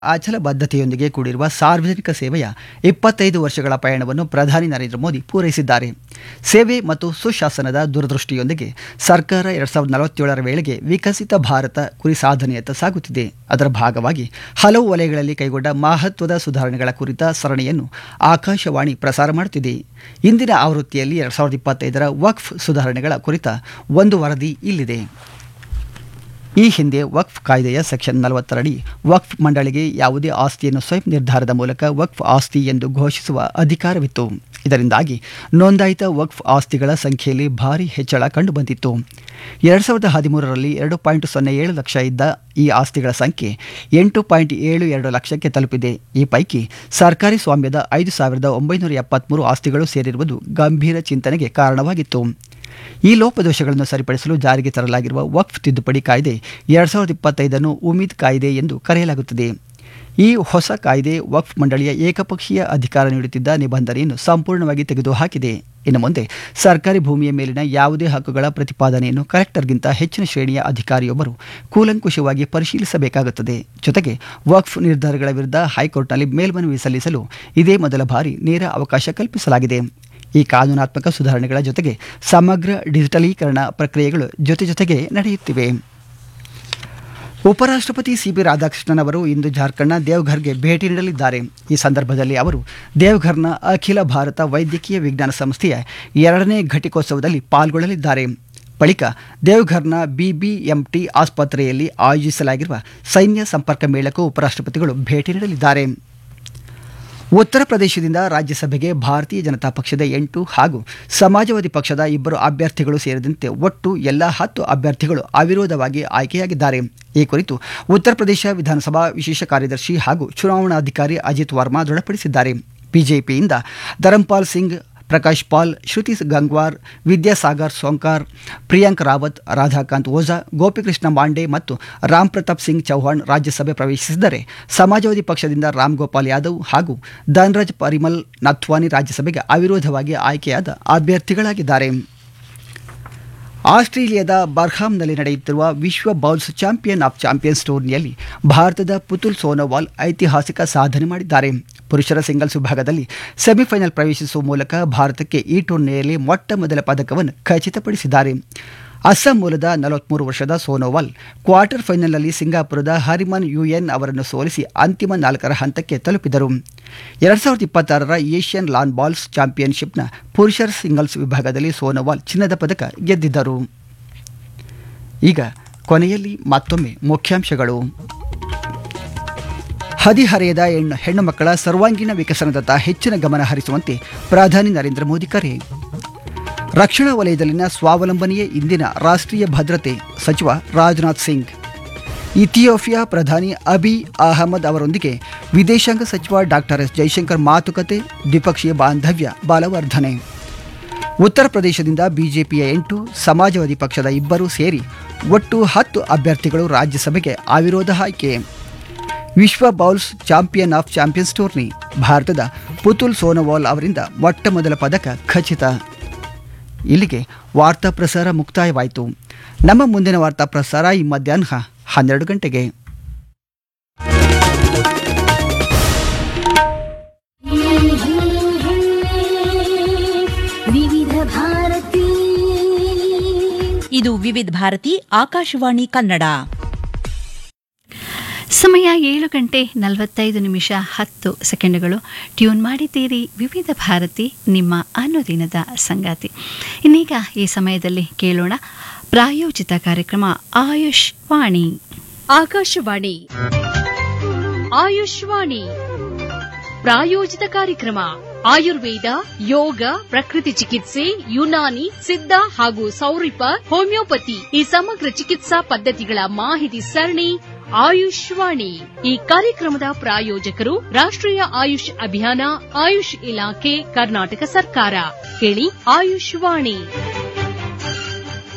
ಅಚಲ ಬದ್ಧತೆಯೊಂದಿಗೆ ಕೂಡಿರುವ ಸಾರ್ವಜನಿಕ ಸೇವೆಯ ಇಪ್ಪತ್ತೈದು ವರ್ಷಗಳ ಪಯಣವನ್ನು ಪ್ರಧಾನಿ ನರೇಂದ್ರ ಮೋದಿ ಪೂರೈಸಿದ್ದಾರೆ ಸೇವೆ ಮತ್ತು ಸುಶಾಸನದ ದೂರದೃಷ್ಟಿಯೊಂದಿಗೆ ಸರ್ಕಾರ ಎರಡ್ ಸಾವಿರದ ನಲವತ್ತೇಳರ ವೇಳೆಗೆ ವಿಕಸಿತ ಭಾರತ ಕುರಿ ಸಾಧನೆಯತ್ತ ಸಾಗುತ್ತಿದೆ ಅದರ ಭಾಗವಾಗಿ ಹಲವು ವಲಯಗಳಲ್ಲಿ ಕೈಗೊಂಡ ಮಹತ್ವದ ಸುಧಾರಣೆಗಳ ಕುರಿತ ಸರಣಿಯನ್ನು ಆಕಾಶವಾಣಿ ಪ್ರಸಾರ ಮಾಡುತ್ತಿದೆ ಇಂದಿನ ಆವೃತ್ತಿಯಲ್ಲಿ ಎರಡ್ ಸಾವಿರದ ಇಪ್ಪತ್ತೈದರ ವಕ್ಫ್ ಸುಧಾರಣೆಗಳ ಕುರಿತ ಒಂದು ವರದಿ ಇಲ್ಲಿದೆ ಈ ಹಿಂದೆ ವಕ್ಫ್ ಕಾಯ್ದೆಯ ಸೆಕ್ಷನ್ ನಲವತ್ತರಡಿ ವಕ್ಫ್ ಮಂಡಳಿಗೆ ಯಾವುದೇ ಆಸ್ತಿಯನ್ನು ಸ್ವಯಂ ನಿರ್ಧಾರದ ಮೂಲಕ ವಕ್ಫ್ ಆಸ್ತಿ ಎಂದು ಘೋಷಿಸುವ ಅಧಿಕಾರವಿತ್ತು ಇದರಿಂದಾಗಿ ನೋಂದಾಯಿತ ವಕ್ಫ್ ಆಸ್ತಿಗಳ ಸಂಖ್ಯೆಯಲ್ಲಿ ಭಾರಿ ಹೆಚ್ಚಳ ಕಂಡುಬಂದಿತ್ತು ಎರಡು ಸಾವಿರದ ಹದಿಮೂರರಲ್ಲಿ ಎರಡು ಪಾಯಿಂಟ್ ಸೊನ್ನೆ ಏಳು ಲಕ್ಷ ಇದ್ದ ಈ ಆಸ್ತಿಗಳ ಸಂಖ್ಯೆ ಎಂಟು ಪಾಯಿಂಟ್ ಏಳು ಎರಡು ಲಕ್ಷಕ್ಕೆ ತಲುಪಿದೆ ಈ ಪೈಕಿ ಸರ್ಕಾರಿ ಸ್ವಾಮ್ಯದ ಐದು ಸಾವಿರದ ಒಂಬೈನೂರ ಎಪ್ಪತ್ಮೂರು ಆಸ್ತಿಗಳು ಸೇರಿರುವುದು ಗಂಭೀರ ಚಿಂತನೆಗೆ ಕಾರಣವಾಗಿತ್ತು ಈ ಲೋಪದೋಷಗಳನ್ನು ಸರಿಪಡಿಸಲು ಜಾರಿಗೆ ತರಲಾಗಿರುವ ವಕ್ಫ್ ತಿದ್ದುಪಡಿ ಕಾಯ್ದೆ ಎರಡ್ ಸಾವಿರದ ಇಪ್ಪತ್ತೈದನ್ನು ಉಮೀದ್ ಕಾಯ್ದೆ ಎಂದು ಕರೆಯಲಾಗುತ್ತದೆ ಈ ಹೊಸ ಕಾಯ್ದೆ ವಕ್ಫ್ ಮಂಡಳಿಯ ಏಕಪಕ್ಷೀಯ ಅಧಿಕಾರ ನೀಡುತ್ತಿದ್ದ ನಿಬಂಧನೆಯನ್ನು ಸಂಪೂರ್ಣವಾಗಿ ತೆಗೆದುಹಾಕಿದೆ ಇನ್ನು ಮುಂದೆ ಸರ್ಕಾರಿ ಭೂಮಿಯ ಮೇಲಿನ ಯಾವುದೇ ಹಕ್ಕುಗಳ ಪ್ರತಿಪಾದನೆಯನ್ನು ಕಲೆಕ್ಟರ್ಗಿಂತ ಹೆಚ್ಚಿನ ಶ್ರೇಣಿಯ ಅಧಿಕಾರಿಯೊಬ್ಬರು ಕೂಲಂಕುಷವಾಗಿ ಪರಿಶೀಲಿಸಬೇಕಾಗುತ್ತದೆ ಜೊತೆಗೆ ವಕ್ಫ್ ನಿರ್ಧಾರಗಳ ವಿರುದ್ಧ ಹೈಕೋರ್ಟ್ನಲ್ಲಿ ಮೇಲ್ಮನವಿ ಸಲ್ಲಿಸಲು ಇದೇ ಮೊದಲ ಬಾರಿ ನೇರ ಅವಕಾಶ ಕಲ್ಪಿಸಲಾಗಿದೆ ಈ ಕಾನೂನಾತ್ಮಕ ಸುಧಾರಣೆಗಳ ಜೊತೆಗೆ ಸಮಗ್ರ ಡಿಜಿಟಲೀಕರಣ ಪ್ರಕ್ರಿಯೆಗಳು ಜೊತೆ ಜೊತೆಗೆ ನಡೆಯುತ್ತಿವೆ ಉಪರಾಷ್ಟ್ರಪತಿ ಸಿಪಿ ರಾಧಾಕೃಷ್ಣನ್ ಅವರು ಇಂದು ಜಾರ್ಖಂಡ್ನ ದೇವ್ಘರ್ಗೆ ಭೇಟಿ ನೀಡಲಿದ್ದಾರೆ ಈ ಸಂದರ್ಭದಲ್ಲಿ ಅವರು ದೇವ್ಘರ್ನ ಅಖಿಲ ಭಾರತ ವೈದ್ಯಕೀಯ ವಿಜ್ಞಾನ ಸಂಸ್ಥೆಯ ಎರಡನೇ ಘಟಿಕೋತ್ಸವದಲ್ಲಿ ಪಾಲ್ಗೊಳ್ಳಲಿದ್ದಾರೆ ಬಳಿಕ ದೇವ್ಘರ್ನ ಬಿಬಿಎಂಟಿ ಆಸ್ಪತ್ರೆಯಲ್ಲಿ ಆಯೋಜಿಸಲಾಗಿರುವ ಸೈನ್ಯ ಸಂಪರ್ಕ ಮೇಳಕ್ಕೂ ಉಪರಾಷ್ಟ್ರಪತಿಗಳು ಭೇಟಿ ನೀಡಲಿದ್ದಾರೆ ಉತ್ತರ ಪ್ರದೇಶದಿಂದ ರಾಜ್ಯಸಭೆಗೆ ಭಾರತೀಯ ಜನತಾ ಪಕ್ಷದ ಎಂಟು ಹಾಗೂ ಸಮಾಜವಾದಿ ಪಕ್ಷದ ಇಬ್ಬರು ಅಭ್ಯರ್ಥಿಗಳು ಸೇರಿದಂತೆ ಒಟ್ಟು ಎಲ್ಲ ಹತ್ತು ಅಭ್ಯರ್ಥಿಗಳು ಅವಿರೋಧವಾಗಿ ಆಯ್ಕೆಯಾಗಿದ್ದಾರೆ ಈ ಕುರಿತು ಉತ್ತರ ಪ್ರದೇಶ ವಿಧಾನಸಭಾ ವಿಶೇಷ ಕಾರ್ಯದರ್ಶಿ ಹಾಗೂ ಚುನಾವಣಾಧಿಕಾರಿ ಅಜಿತ್ ವರ್ಮಾ ದೃಢಪಡಿಸಿದ್ದಾರೆ ಬಿಜೆಪಿಯಿಂದ ಧರಂಪಾಲ್ ಸಿಂಗ್ ಪ್ರಕಾಶ್ ಪಾಲ್ ಶ್ರುತಿ ಗಂಗ್ವಾರ್ ವಿದ್ಯಾಸಾಗರ್ ಸೋಂಕಾರ್ ಪ್ರಿಯಾಂಕ್ ರಾವತ್ ರಾಧಾಕಾಂತ್ ಓಝಾ ಗೋಪಿಕೃಷ್ಣ ಮಾಂಡೆ ಮತ್ತು ರಾಮ್ ಪ್ರತಾಪ್ ಸಿಂಗ್ ಚೌಹಾಣ್ ರಾಜ್ಯಸಭೆ ಪ್ರವೇಶಿಸಿದರೆ ಸಮಾಜವಾದಿ ಪಕ್ಷದಿಂದ ರಾಮ್ ಗೋಪಾಲ್ ಯಾದವ್ ಹಾಗೂ ಧನ್ರಾಜ್ ಪರಿಮಲ್ ನಥ್ವಾನಿ ರಾಜ್ಯಸಭೆಗೆ ಅವಿರೋಧವಾಗಿ ಆಯ್ಕೆಯಾದ ಅಭ್ಯರ್ಥಿಗಳಾಗಿದ್ದಾರೆ ಆಸ್ಟ್ರೇಲಿಯಾದ ಬರ್ಹಾಮ್ನಲ್ಲಿ ನಡೆಯುತ್ತಿರುವ ವಿಶ್ವ ಬೌಲ್ಸ್ ಚಾಂಪಿಯನ್ ಆಫ್ ಚಾಂಪಿಯನ್ಸ್ ಟೂರ್ನಿಯಲ್ಲಿ ಭಾರತದ ಪುತುಲ್ ಸೋನೋವಾಲ್ ಐತಿಹಾಸಿಕ ಸಾಧನೆ ಮಾಡಿದ್ದಾರೆ ಪುರುಷರ ಸಿಂಗಲ್ಸ್ ವಿಭಾಗದಲ್ಲಿ ಸೆಮಿಫೈನಲ್ ಪ್ರವೇಶಿಸುವ ಮೂಲಕ ಭಾರತಕ್ಕೆ ಈ ಟೂರ್ನಿಯಲ್ಲಿ ಮೊಟ್ಟ ಮೊದಲ ಪದಕವನ್ನು ಖಚಿತಪಡಿಸಿದ್ದಾರೆ ಅಸ್ಸಾಂ ಮೂಲದ ನಲವತ್ಮೂರು ವರ್ಷದ ಸೋನೋವಾಲ್ ಕ್ವಾರ್ಟರ್ ಫೈನಲ್ನಲ್ಲಿ ಸಿಂಗಾಪುರದ ಹರಿಮನ್ ಯುಎನ್ ಅವರನ್ನು ಸೋಲಿಸಿ ಅಂತಿಮ ನಾಲ್ಕರ ಹಂತಕ್ಕೆ ತಲುಪಿದರು ಎರಡ್ ಸಾವಿರದ ಇಪ್ಪತ್ತಾರರ ಏಷ್ಯನ್ ಲಾನ್ ಬಾಲ್ಸ್ ಚಾಂಪಿಯನ್ಶಿಪ್ನ ಪುರುಷರ ಸಿಂಗಲ್ಸ್ ವಿಭಾಗದಲ್ಲಿ ಸೋನೋವಾಲ್ ಚಿನ್ನದ ಪದಕ ಗೆದ್ದಿದ್ದರು ಈಗ ಕೊನೆಯಲ್ಲಿ ಮತ್ತೊಮ್ಮೆ ಮುಖ್ಯಾಂಶಗಳು ಹದಿಹರೆಯದ ಹೆಣ್ಣು ಹೆಣ್ಣು ಮಕ್ಕಳ ಸರ್ವಾಂಗೀಣ ವಿಕಸನದತ್ತ ಹೆಚ್ಚಿನ ಗಮನ ಹರಿಸುವಂತೆ ಪ್ರಧಾನಿ ನರೇಂದ್ರ ಮೋದಿ ಕರೆ ರಕ್ಷಣಾ ವಲಯದಲ್ಲಿನ ಸ್ವಾವಲಂಬನೆಯೇ ಇಂದಿನ ರಾಷ್ಟ್ರೀಯ ಭದ್ರತೆ ಸಚಿವ ರಾಜನಾಥ್ ಸಿಂಗ್ ಇಥಿಯೋಪಿಯಾ ಪ್ರಧಾನಿ ಅಬಿ ಅಹಮದ್ ಅವರೊಂದಿಗೆ ವಿದೇಶಾಂಗ ಸಚಿವ ಡಾಕ್ಟರ್ ಎಸ್ ಜೈಶಂಕರ್ ಮಾತುಕತೆ ದ್ವಿಪಕ್ಷೀಯ ಬಾಂಧವ್ಯ ಬಲವರ್ಧನೆ ಉತ್ತರ ಪ್ರದೇಶದಿಂದ ಬಿಜೆಪಿಯ ಎಂಟು ಸಮಾಜವಾದಿ ಪಕ್ಷದ ಇಬ್ಬರು ಸೇರಿ ಒಟ್ಟು ಹತ್ತು ಅಭ್ಯರ್ಥಿಗಳು ರಾಜ್ಯಸಭೆಗೆ ಅವಿರೋಧ ಆಯ್ಕೆ ವಿಶ್ವ bowls champion of champions tourney ಭಾರತದ ಪುತುಲ್ ಸೋನೋವಾಲ್ ಅವರಿಂದ ಮೊಟ್ಟ ಮೊದಲ ಪದಕ ಖಚಿತ ಇಲ್ಲಿಗೆ ವಾರ್ತಾ ಪ್ರಸಾರ ಮುಕ್ತಾಯವಾಯಿತು ನಮ್ಮ ಮುಂದಿನ ವಾರ್ತಾ ಪ್ರಸಾರ ಈ ಮಧ್ಯಾಹ್ನ ಹನ್ನೆರಡು ಗಂಟೆಗೆ ವಿವಿಧ ಭಾರತಿ ಇದು ವಿವಿಧ ಭಾರತಿ ಆಕಾಶವಾಣಿ ಕನ್ನಡ ಸಮಯ ಏಳು ಗಂಟೆ ನಲವತ್ತೈದು ನಿಮಿಷ ಹತ್ತು ಸೆಕೆಂಡುಗಳು ಟ್ಯೂನ್ ಮಾಡಿದ್ದೀರಿ ವಿವಿಧ ಭಾರತಿ ನಿಮ್ಮ ಅನುದಿನದ ಸಂಗಾತಿ ಇನ್ನೀಗ ಈ ಸಮಯದಲ್ಲಿ ಕೇಳೋಣ ಪ್ರಾಯೋಜಿತ ಕಾರ್ಯಕ್ರಮ ಆಯುಷ್ ವಾಣಿ ಆಕಾಶವಾಣಿ ಆಯುಷ್ವಾಣಿ ಪ್ರಾಯೋಜಿತ ಕಾರ್ಯಕ್ರಮ ಆಯುರ್ವೇದ ಯೋಗ ಪ್ರಕೃತಿ ಚಿಕಿತ್ಸೆ ಯುನಾನಿ ಸಿದ್ಧ ಹಾಗೂ ಸೌರಿಪ ಹೋಮಿಯೋಪತಿ ಈ ಸಮಗ್ರ ಚಿಕಿತ್ಸಾ ಪದ್ಧತಿಗಳ ಮಾಹಿತಿ ಸರಣಿ ಆಯುಷ್ವಾಣಿ ಈ ಕಾರ್ಯಕ್ರಮದ ಪ್ರಾಯೋಜಕರು ರಾಷ್ಟ್ರೀಯ ಆಯುಷ್ ಅಭಿಯಾನ ಆಯುಷ್ ಇಲಾಖೆ ಕರ್ನಾಟಕ ಸರ್ಕಾರ ಕೇಳಿ ಆಯುಷ್ವಾಣಿ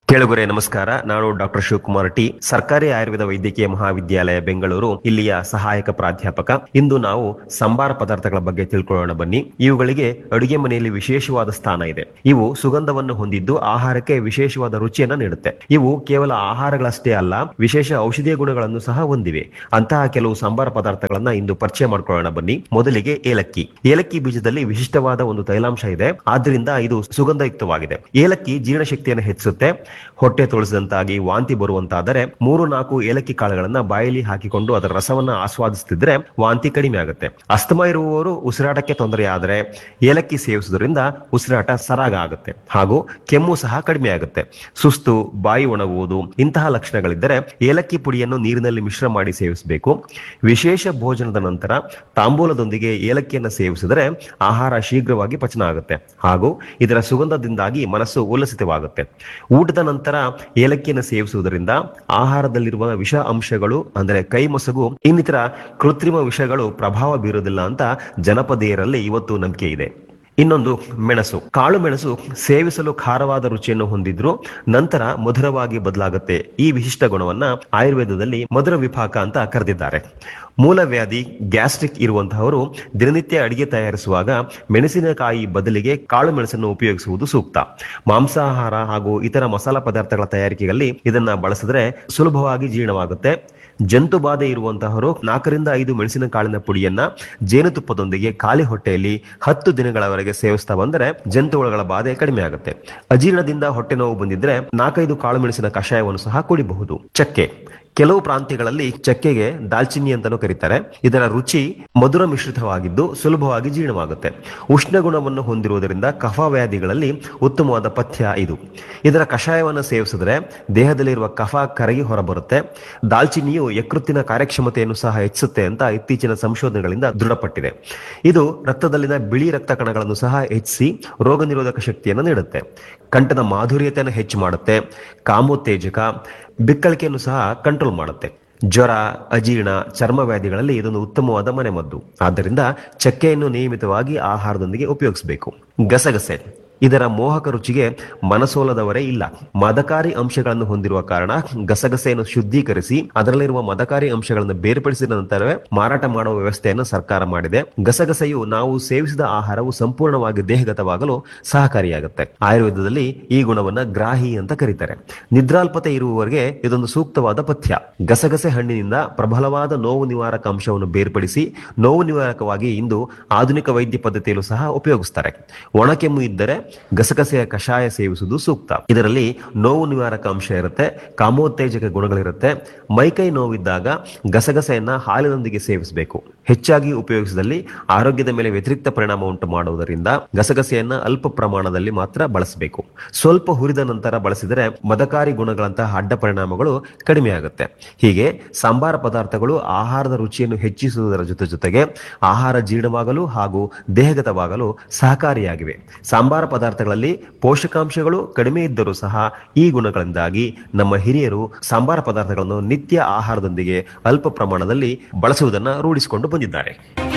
ಕೇಳುಗರೆ ನಮಸ್ಕಾರ ನಾನು ಡಾಕ್ಟರ್ ಶಿವಕುಮಾರ್ ಟಿ ಸರ್ಕಾರಿ ಆಯುರ್ವೇದ ವೈದ್ಯಕೀಯ ಮಹಾವಿದ್ಯಾಲಯ ಬೆಂಗಳೂರು ಇಲ್ಲಿಯ ಸಹಾಯಕ ಪ್ರಾಧ್ಯಾಪಕ ಇಂದು ನಾವು ಸಂಬಾರ ಪದಾರ್ಥಗಳ ಬಗ್ಗೆ ತಿಳ್ಕೊಳ್ಳೋಣ ಬನ್ನಿ ಇವುಗಳಿಗೆ ಅಡುಗೆ ಮನೆಯಲ್ಲಿ ವಿಶೇಷವಾದ ಸ್ಥಾನ ಇದೆ ಇವು ಸುಗಂಧವನ್ನು ಹೊಂದಿದ್ದು ಆಹಾರಕ್ಕೆ ವಿಶೇಷವಾದ ರುಚಿಯನ್ನ ನೀಡುತ್ತೆ ಇವು ಕೇವಲ ಆಹಾರಗಳಷ್ಟೇ ಅಲ್ಲ ವಿಶೇಷ ಔಷಧೀಯ ಗುಣಗಳನ್ನು ಸಹ ಹೊಂದಿವೆ ಅಂತಹ ಕೆಲವು ಸಂಬಾರ ಪದಾರ್ಥಗಳನ್ನ ಇಂದು ಪರಿಚಯ ಮಾಡ್ಕೊಳ್ಳೋಣ ಬನ್ನಿ ಮೊದಲಿಗೆ ಏಲಕ್ಕಿ ಏಲಕ್ಕಿ ಬೀಜದಲ್ಲಿ ವಿಶಿಷ್ಟವಾದ ಒಂದು ತೈಲಾಂಶ ಇದೆ ಆದ್ರಿಂದ ಇದು ಸುಗಂಧಯುಕ್ತವಾಗಿದೆ ಏಲಕ್ಕಿ ಜೀರ್ಣಶಕ್ತಿಯನ್ನು ಹೆಚ್ಚಿಸುತ್ತೆ ಹೊಟ್ಟೆ ತೊಳಸಿದಂತಾಗಿ ವಾಂತಿ ಬರುವಂತಾದರೆ ಮೂರು ನಾಲ್ಕು ಏಲಕ್ಕಿ ಕಾಳುಗಳನ್ನ ಬಾಯಲ್ಲಿ ಹಾಕಿಕೊಂಡು ಅದರ ರಸವನ್ನ ಆಸ್ವಾದಿಸುತ್ತಿದ್ರೆ ವಾಂತಿ ಕಡಿಮೆ ಆಗುತ್ತೆ ಅಸ್ತಮ ಇರುವವರು ಉಸಿರಾಟಕ್ಕೆ ತೊಂದರೆ ಆದರೆ ಏಲಕ್ಕಿ ಸೇವಿಸುವುದರಿಂದ ಉಸಿರಾಟ ಸರಾಗ ಆಗುತ್ತೆ ಹಾಗೂ ಕೆಮ್ಮು ಸಹ ಕಡಿಮೆ ಆಗುತ್ತೆ ಸುಸ್ತು ಬಾಯಿ ಒಣಗುವುದು ಇಂತಹ ಲಕ್ಷಣಗಳಿದ್ದರೆ ಏಲಕ್ಕಿ ಪುಡಿಯನ್ನು ನೀರಿನಲ್ಲಿ ಮಿಶ್ರ ಮಾಡಿ ಸೇವಿಸಬೇಕು ವಿಶೇಷ ಭೋಜನದ ನಂತರ ತಾಂಬೂಲದೊಂದಿಗೆ ಏಲಕ್ಕಿಯನ್ನು ಸೇವಿಸಿದರೆ ಆಹಾರ ಶೀಘ್ರವಾಗಿ ಪಚನ ಆಗುತ್ತೆ ಹಾಗೂ ಇದರ ಸುಗಂಧದಿಂದಾಗಿ ಮನಸ್ಸು ಉಲ್ಲಸಿತವಾಗುತ್ತೆ ಊಟದ ನಂತರ ಏಲಕ್ಕಿಯನ್ನು ಸೇವಿಸುವುದರಿಂದ ಆಹಾರದಲ್ಲಿರುವ ವಿಷ ಅಂಶಗಳು ಅಂದರೆ ಕೈ ಮೊಸಗು ಇನ್ನಿತರ ಕೃತ್ರಿಮ ವಿಷಗಳು ಪ್ರಭಾವ ಬೀರುವುದಿಲ್ಲ ಅಂತ ಜನಪದೀಯರಲ್ಲಿ ಇವತ್ತು ನಂಬಿಕೆ ಇದೆ ಇನ್ನೊಂದು ಮೆಣಸು ಕಾಳು ಮೆಣಸು ಸೇವಿಸಲು ಖಾರವಾದ ರುಚಿಯನ್ನು ಹೊಂದಿದ್ರು ನಂತರ ಮಧುರವಾಗಿ ಬದಲಾಗುತ್ತೆ ಈ ವಿಶಿಷ್ಟ ಗುಣವನ್ನ ಆಯುರ್ವೇದದಲ್ಲಿ ಮಧುರ ವಿಪಾಕ ಅಂತ ಕರೆದಿದ್ದಾರೆ ಮೂಲವ್ಯಾಧಿ ಗ್ಯಾಸ್ಟ್ರಿಕ್ ಇರುವಂತಹವರು ದಿನನಿತ್ಯ ಅಡಿಗೆ ತಯಾರಿಸುವಾಗ ಮೆಣಸಿನಕಾಯಿ ಬದಲಿಗೆ ಕಾಳು ಮೆಣಸನ್ನು ಉಪಯೋಗಿಸುವುದು ಸೂಕ್ತ ಮಾಂಸಾಹಾರ ಹಾಗೂ ಇತರ ಮಸಾಲ ಪದಾರ್ಥಗಳ ತಯಾರಿಕೆಯಲ್ಲಿ ಇದನ್ನ ಬಳಸಿದ್ರೆ ಸುಲಭವಾಗಿ ಜೀರ್ಣವಾಗುತ್ತೆ ಜಂತು ಬಾಧೆ ಇರುವಂತಹವರು ನಾಲ್ಕರಿಂದ ಐದು ಮೆಣಸಿನ ಕಾಳಿನ ಪುಡಿಯನ್ನ ಜೇನುತುಪ್ಪದೊಂದಿಗೆ ಖಾಲಿ ಹೊಟ್ಟೆಯಲ್ಲಿ ಹತ್ತು ದಿನಗಳವರೆಗೆ ಸೇವಿಸ್ತಾ ಬಂದರೆ ಜಂತುಹುಳುಗಳ ಬಾಧೆ ಕಡಿಮೆ ಆಗುತ್ತೆ ಅಜೀರ್ಣದಿಂದ ಹೊಟ್ಟೆ ನೋವು ಬಂದಿದ್ರೆ ನಾಲ್ಕೈದು ಕಾಳು ಮೆಣಸಿನ ಕಷಾಯವನ್ನು ಸಹ ಕುಡಿಬಹುದು ಚಕ್ಕೆ ಕೆಲವು ಪ್ರಾಂತ್ಯಗಳಲ್ಲಿ ಚಕ್ಕೆಗೆ ದಾಲ್ಚಿನ್ನಿ ಅಂತಾನೂ ಕರೀತಾರೆ ಇದರ ರುಚಿ ಮಧುರ ಮಿಶ್ರಿತವಾಗಿದ್ದು ಸುಲಭವಾಗಿ ಜೀರ್ಣವಾಗುತ್ತೆ ಉಷ್ಣ ಗುಣವನ್ನು ಹೊಂದಿರುವುದರಿಂದ ಕಫ ವ್ಯಾಧಿಗಳಲ್ಲಿ ಉತ್ತಮವಾದ ಪಥ್ಯ ಇದು ಇದರ ಕಷಾಯವನ್ನು ಸೇವಿಸಿದ್ರೆ ದೇಹದಲ್ಲಿರುವ ಕಫ ಕರಗಿ ಹೊರಬರುತ್ತೆ ದಾಲ್ಚಿನ್ನಿಯು ಯಕೃತ್ತಿನ ಕಾರ್ಯಕ್ಷಮತೆಯನ್ನು ಸಹ ಹೆಚ್ಚಿಸುತ್ತೆ ಅಂತ ಇತ್ತೀಚಿನ ಸಂಶೋಧನೆಗಳಿಂದ ದೃಢಪಟ್ಟಿದೆ ಇದು ರಕ್ತದಲ್ಲಿನ ಬಿಳಿ ರಕ್ತ ಕಣಗಳನ್ನು ಸಹ ಹೆಚ್ಚಿಸಿ ರೋಗ ನಿರೋಧಕ ಶಕ್ತಿಯನ್ನು ನೀಡುತ್ತೆ ಕಂಠದ ಮಾಧುರ್ಯತೆಯನ್ನು ಹೆಚ್ಚು ಮಾಡುತ್ತೆ ಕಾಮೋತ್ತೇಜಕ ಬಿಕ್ಕಳಿಕೆಯನ್ನು ಸಹ ಕಂಟ್ರೋಲ್ ಮಾಡುತ್ತೆ ಜ್ವರ ಅಜೀರ್ಣ ಚರ್ಮ ವ್ಯಾಧಿಗಳಲ್ಲಿ ಇದೊಂದು ಉತ್ತಮವಾದ ಮನೆಮದ್ದು ಆದ್ದರಿಂದ ಚಕ್ಕೆಯನ್ನು ನಿಯಮಿತವಾಗಿ ಆಹಾರದೊಂದಿಗೆ ಉಪಯೋಗಿಸಬೇಕು ಗಸಗಸೆ ಇದರ ಮೋಹಕ ರುಚಿಗೆ ಮನಸೋಲದವರೇ ಇಲ್ಲ ಮದಕಾರಿ ಅಂಶಗಳನ್ನು ಹೊಂದಿರುವ ಕಾರಣ ಗಸಗಸೆಯನ್ನು ಶುದ್ಧೀಕರಿಸಿ ಅದರಲ್ಲಿರುವ ಮದಕಾರಿ ಅಂಶಗಳನ್ನು ಬೇರ್ಪಡಿಸಿದ ನಂತರವೇ ಮಾರಾಟ ಮಾಡುವ ವ್ಯವಸ್ಥೆಯನ್ನು ಸರ್ಕಾರ ಮಾಡಿದೆ ಗಸಗಸೆಯು ನಾವು ಸೇವಿಸಿದ ಆಹಾರವು ಸಂಪೂರ್ಣವಾಗಿ ದೇಹಗತವಾಗಲು ಸಹಕಾರಿಯಾಗುತ್ತೆ ಆಯುರ್ವೇದದಲ್ಲಿ ಈ ಗುಣವನ್ನ ಗ್ರಾಹಿ ಅಂತ ಕರೀತಾರೆ ನಿದ್ರಾಲ್ಪತೆ ಇರುವವರಿಗೆ ಇದೊಂದು ಸೂಕ್ತವಾದ ಪಥ್ಯ ಗಸಗಸೆ ಹಣ್ಣಿನಿಂದ ಪ್ರಬಲವಾದ ನೋವು ನಿವಾರಕ ಅಂಶವನ್ನು ಬೇರ್ಪಡಿಸಿ ನೋವು ನಿವಾರಕವಾಗಿ ಇಂದು ಆಧುನಿಕ ವೈದ್ಯ ಪದ್ಧತಿಯಲ್ಲೂ ಸಹ ಉಪಯೋಗಿಸ್ತಾರೆ ಒಣಕೆಮ್ಮು ಇದ್ದರೆ ಗಸಗಸೆಯ ಕಷಾಯ ಸೇವಿಸುವುದು ಸೂಕ್ತ ಇದರಲ್ಲಿ ನೋವು ನಿವಾರಕ ಅಂಶ ಇರುತ್ತೆ ಕಾಮೋತ್ತೇಜಕ ಗುಣಗಳಿರುತ್ತೆ ಮೈಕೈ ನೋವಿದ್ದಾಗ ಗಸಗಸೆಯನ್ನ ಹಾಲಿನೊಂದಿಗೆ ಸೇವಿಸಬೇಕು ಹೆಚ್ಚಾಗಿ ಉಪಯೋಗಿಸಿದಲ್ಲಿ ಆರೋಗ್ಯದ ಮೇಲೆ ವ್ಯತಿರಿಕ್ತ ಪರಿಣಾಮ ಉಂಟು ಮಾಡುವುದರಿಂದ ಗಸಗಸೆಯನ್ನ ಅಲ್ಪ ಪ್ರಮಾಣದಲ್ಲಿ ಮಾತ್ರ ಬಳಸಬೇಕು ಸ್ವಲ್ಪ ಹುರಿದ ನಂತರ ಬಳಸಿದರೆ ಮದಕಾರಿ ಗುಣಗಳಂತಹ ಅಡ್ಡ ಪರಿಣಾಮಗಳು ಕಡಿಮೆ ಆಗುತ್ತೆ ಹೀಗೆ ಸಾಂಬಾರ ಪದಾರ್ಥಗಳು ಆಹಾರದ ರುಚಿಯನ್ನು ಹೆಚ್ಚಿಸುವುದರ ಜೊತೆ ಜೊತೆಗೆ ಆಹಾರ ಜೀರ್ಣವಾಗಲು ಹಾಗೂ ದೇಹಗತವಾಗಲು ಸಹಕಾರಿಯಾಗಿವೆ ಸಾಂಬಾರ ಪದಾರ್ಥಗಳಲ್ಲಿ ಪೋಷಕಾಂಶಗಳು ಕಡಿಮೆ ಇದ್ದರೂ ಸಹ ಈ ಗುಣಗಳಿಂದಾಗಿ ನಮ್ಮ ಹಿರಿಯರು ಸಾಂಬಾರ ಪದಾರ್ಥಗಳನ್ನು ನಿತ್ಯ ಆಹಾರದೊಂದಿಗೆ ಅಲ್ಪ ಪ್ರಮಾಣದಲ್ಲಿ ಬಳಸುವುದನ್ನು ರೂಢಿಸಿಕೊಂಡು ಬಂದಿದ್ದಾರೆ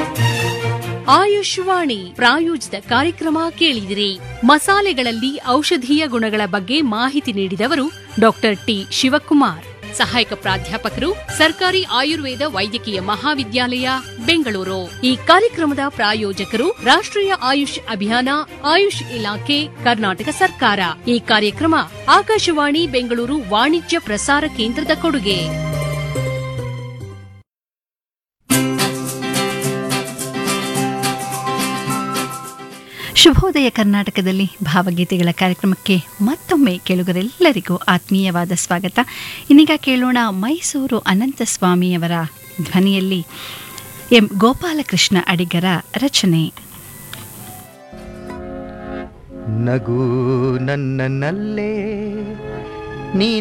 ಆಯುಷ್ವಾಣಿ ಪ್ರಾಯೋಜಿತ ಕಾರ್ಯಕ್ರಮ ಕೇಳಿದಿರಿ ಮಸಾಲೆಗಳಲ್ಲಿ ಔಷಧೀಯ ಗುಣಗಳ ಬಗ್ಗೆ ಮಾಹಿತಿ ನೀಡಿದವರು ಡಾಕ್ಟರ್ ಟಿ ಶಿವಕುಮಾರ್ ಸಹಾಯಕ ಪ್ರಾಧ್ಯಾಪಕರು ಸರ್ಕಾರಿ ಆಯುರ್ವೇದ ವೈದ್ಯಕೀಯ ಮಹಾವಿದ್ಯಾಲಯ ಬೆಂಗಳೂರು ಈ ಕಾರ್ಯಕ್ರಮದ ಪ್ರಾಯೋಜಕರು ರಾಷ್ಟ್ರೀಯ ಆಯುಷ್ ಅಭಿಯಾನ ಆಯುಷ್ ಇಲಾಖೆ ಕರ್ನಾಟಕ ಸರ್ಕಾರ ಈ ಕಾರ್ಯಕ್ರಮ ಆಕಾಶವಾಣಿ ಬೆಂಗಳೂರು ವಾಣಿಜ್ಯ ಪ್ರಸಾರ ಕೇಂದ್ರದ ಕೊಡುಗೆ ಶುಭೋದಯ ಕರ್ನಾಟಕದಲ್ಲಿ ಭಾವಗೀತೆಗಳ ಕಾರ್ಯಕ್ರಮಕ್ಕೆ ಮತ್ತೊಮ್ಮೆ ಕೇಳುಗರೆಲ್ಲರಿಗೂ ಆತ್ಮೀಯವಾದ ಸ್ವಾಗತ ಇನ್ನೀಗ ಕೇಳೋಣ ಮೈಸೂರು ಅನಂತಸ್ವಾಮಿಯವರ ಧ್ವನಿಯಲ್ಲಿ ಎಂ ಗೋಪಾಲಕೃಷ್ಣ ಅಡಿಗರ ರಚನೆ ನಗು ನನ್ನಲ್ಲೇ ನೀ